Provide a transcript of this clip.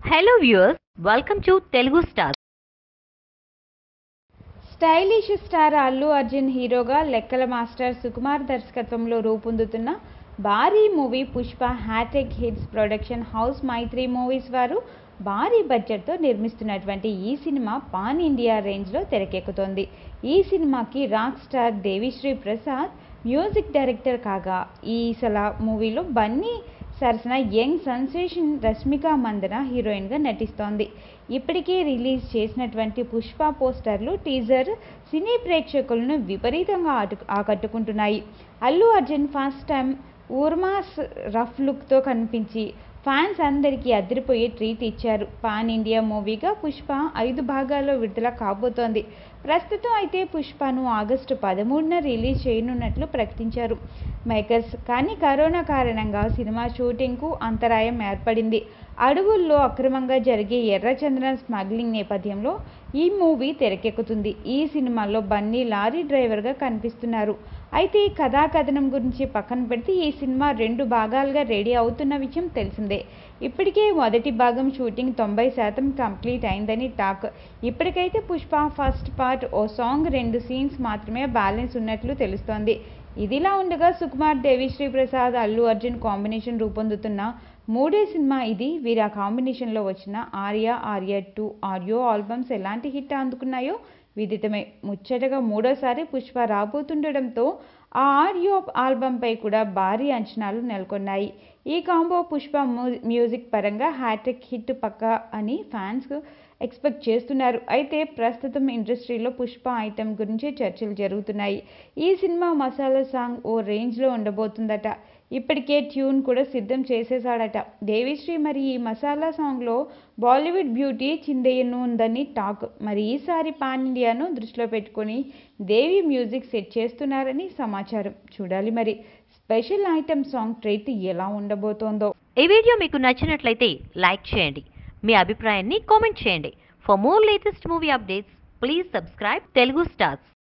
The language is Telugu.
hello viewers welcome to Telugu star stylish star Allu Arjun హీరోగా లెక్కల మాస్టర్ సుకుమార్ దర్శకత్వంలో రూపొందుతున్న భారీ movie Pushpa hat-trick hits production house Mythri movies వారు భారీ బడ్జెట్తో నిర్మిస్తున్నటువంటి ఈ సినిమా పాన్ ఇండియా రేంజ్లో తెరకెక్కుతోంది ఈ సినిమాకి rock star Devisri Prasad music director కాగా ఈ సల మూవీలో బన్నీ సరసన యంగ్ సెన్సేషన్ రష్మిక మందన హీరోయిన్గా నటిస్తోంది ఇప్పటికే రిలీజ్ చేసినటువంటి పుష్ప పోస్టర్లు టీజర్ సినీ ప్రేక్షకులను విపరీతంగా ఆటు ఆకట్టుకుంటున్నాయి అల్లు అర్జున్ ఫస్ట్ టైం ఊర్మాస్ రఫ్ లుక్తో కనిపించి ఫ్యాన్స్ అందరికీ అదిరిపోయే ట్రీట్ ఇచ్చారు పాన్ ఇండియా మూవీగా పుష్ప ఐదు భాగాల్లో విడుదల కాబోతోంది ప్రస్తుతం అయితే పుష్పను ఆగస్టు పదమూడున రిలీజ్ చేయనున్నట్లు ప్రకటించారు మేకర్స్ కానీ కరోనా కారణంగా సినిమా షూటింగ్కు అంతరాయం ఏర్పడింది అడవుల్లో అక్రమంగా జరిగే ఎర్రచందనం స్మగ్లింగ్ నేపథ్యంలో ఈ మూవీ తెరకెక్కుతుంది ఈ సినిమాలో బన్నీ లారీ డ్రైవర్గా కనిపిస్తున్నారు అయితే కథా కథనం గురించి పక్కన పెడితే ఈ సినిమా రెండు భాగాలుగా రెడీ అవుతున్న విషయం తెలిసిందే ఇప్పటికే మొదటి భాగం షూటింగ్ తొంభై శాతం కంప్లీట్ అయిందని టాక్ ఇప్పటికైతే పుష్ప ఫస్ట్ పార్ట్ ఓ సాంగ్ రెండు సీన్స్ మాత్రమే బ్యాలెన్స్ ఉన్నట్లు తెలుస్తోంది ఇదిలా ఉండగా సుకుమార్ దేవిశ్రీ ప్రసాద్ అల్లు అర్జున్ కాంబినేషన్ రూపొందుతున్న మూడే సినిమా ఇది వీరి కాంబినేషన్లో వచ్చిన Arya Arya two audio albums ఎలాంటి హిట్ అందుకున్నాయో విదితమే ముచ్చటగా మూడోసారి పుష్ప రాబోతుండడంతో ఆ ఆడియో ఆల్బంపై కూడా భారీ అంచనాలు నెలకొన్నాయి ఈ కాంబో పుష్ప మ్యూజిక్ పరంగా హ్యాట్రిక్ హిట్ పక్క అని ఫ్యాన్స్ ఎక్స్పెక్ట్ చేస్తున్నారు అయితే ప్రస్తుతం ఇండస్ట్రీలో పుష్ప ఐటెం గురించి చర్చలు జరుగుతున్నాయి ఈ సినిమా మసాలా సాంగ్ ఓ రేంజ్లో ఉండబోతుందట ఇప్పటికే ట్యూన్ కూడా సిద్ధం చేసేశాడట దేవిశ్రీ మరి ఈ మసాలా సాంగ్లో బాలీవుడ్ బ్యూటీ చిందేయనుందని టాక్ మరి ఈసారి పాన్ ఇండియాను దృష్టిలో పెట్టుకొని దేవి మ్యూజిక్ సెట్ చేస్తున్నారని సమాచారం చూడాలి మరి స్పెషల్ ఐటెం సాంగ్ ట్రీట్ ఎలా ఉండబోతోందో ఈ వీడియో మీకు నచ్చినట్లయితే లైక్ చేయండి మీ అభిప్రాయాన్ని కామెంట్ చేయండి for more latest movie updates please subscribe Telugu stars